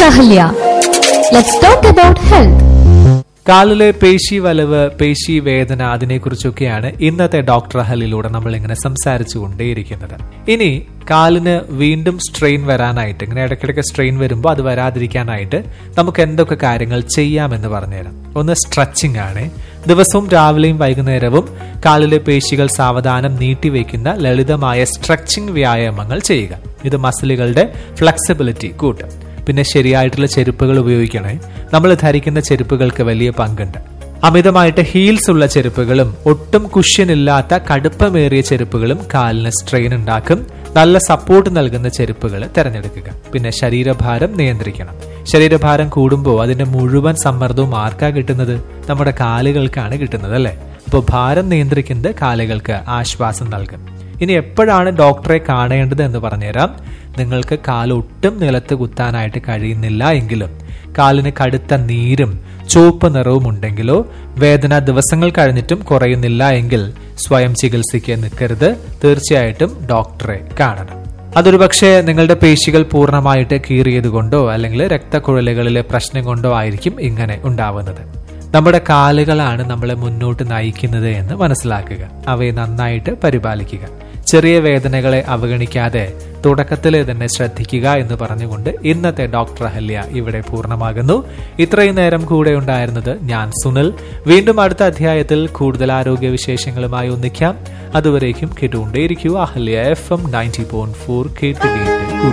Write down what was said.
Ahalya. Let's talk about health. കാലിലെ പേശി വലവ് പേശി വേദന അതിനെക്കുറിച്ചൊക്കെയാണ് ഇന്നത്തെ ഡോക്ടർ ഹലിലൂടെ നമ്മൾ ഇങ്ങനെ സംസാരിച്ചു കൊണ്ടേയിരിക്കുന്നത് ഇനി കാലിന് വീണ്ടും സ്ട്രെയിൻ വരാനായിട്ട് ഇങ്ങനെ ഇടയ്ക്കിടയ്ക്ക് സ്ട്രെയിൻ വരുമ്പോൾ അത് വരാതിരിക്കാനായിട്ട് നമുക്ക് എന്തൊക്കെ കാര്യങ്ങൾ ചെയ്യാമെന്ന് പറഞ്ഞുതരാം ഒന്ന് സ്ട്രെച്ചിങ് ആണ് ദിവസവും രാവിലെയും വൈകുന്നേരവും കാലിലെ പേശികൾ സാവധാനം നീട്ടിവെക്കുന്ന ലളിതമായ സ്ട്രെച്ചിങ് വ്യായാമങ്ങൾ ചെയ്യുക ഇത് മസിലുകളുടെ ഫ്ലെക്സിബിലിറ്റി കൂട്ടും പിന്നെ ശരിയായിട്ടുള്ള ചെരുപ്പുകൾ ഉപയോഗിക്കണേ നമ്മൾ ധരിക്കുന്ന ചെരുപ്പുകൾക്ക് വലിയ പങ്കുണ്ട് അമിതമായിട്ട് ഹീൽസ് ഉള്ള ചെരുപ്പുകളും ഒട്ടും കുഷ്യൻ ഇല്ലാത്ത കടുപ്പമേറിയ ചെരുപ്പുകളും കാലിന് സ്ട്രെയിൻ ഉണ്ടാക്കും നല്ല സപ്പോർട്ട് നൽകുന്ന ചെരുപ്പുകൾ തിരഞ്ഞെടുക്കുക പിന്നെ ശരീരഭാരം നിയന്ത്രിക്കണം ശരീരഭാരം കൂടുമ്പോൾ അതിന്റെ മുഴുവൻ സമ്മർദ്ദവും ആർക്കാ കിട്ടുന്നത് നമ്മുടെ കാലുകൾക്കാണ് കിട്ടുന്നത് അല്ലേ അപ്പോൾ ഭാരം നിയന്ത്രിക്കുന്നത് കാലുകൾക്ക് ആശ്വാസം നൽകും ഇനി എപ്പോഴാണ് ഡോക്ടറെ കാണേണ്ടത് എന്ന് പറഞ്ഞുതരാം നിങ്ങൾക്ക് കാലൊട്ടും നിലത്ത് കുത്താനായിട്ട് കഴിയുന്നില്ല എങ്കിലും കാലിന് കടുത്ത നീരും ചുവപ്പ് നിറവും ഉണ്ടെങ്കിലോ വേദന ദിവസങ്ങൾ കഴിഞ്ഞിട്ടും കുറയുന്നില്ല എങ്കിൽ സ്വയം ചികിത്സയ്ക്ക് നിൽക്കരുത് തീർച്ചയായിട്ടും ഡോക്ടറെ കാണണം അതൊരു പക്ഷേ നിങ്ങളുടെ പേശികൾ പൂർണ്ണമായിട്ട് കീറിയത് കൊണ്ടോ അല്ലെങ്കിൽ രക്തക്കുഴലുകളിലെ പ്രശ്നം കൊണ്ടോ ആയിരിക്കും ഇങ്ങനെ ഉണ്ടാവുന്നത് നമ്മുടെ കാലുകളാണ് നമ്മളെ മുന്നോട്ട് നയിക്കുന്നത് എന്ന് മനസ്സിലാക്കുക അവയെ നന്നായിട്ട് പരിപാലിക്കുക ചെറിയ വേദനകളെ അവഗണിക്കാതെ തുടക്കത്തിലെ തന്നെ ശ്രദ്ധിക്കുക എന്ന് പറഞ്ഞുകൊണ്ട് ഇന്നത്തെ ഡോക്ടർ അഹല്യ ഇവിടെ പൂർണ്ണമാകുന്നു ഇത്രയും നേരം കൂടെ ഉണ്ടായിരുന്നത് ഞാൻ സുനിൽ വീണ്ടും അടുത്ത അധ്യായത്തിൽ കൂടുതൽ ആരോഗ്യ വിശേഷങ്ങളുമായി ഒന്നിക്കാം അതുവരേക്കും കേട്ടുകൊണ്ടേയിരിക്കൂ Ahalya F M ninety point four കേട്ട് കേട്ട്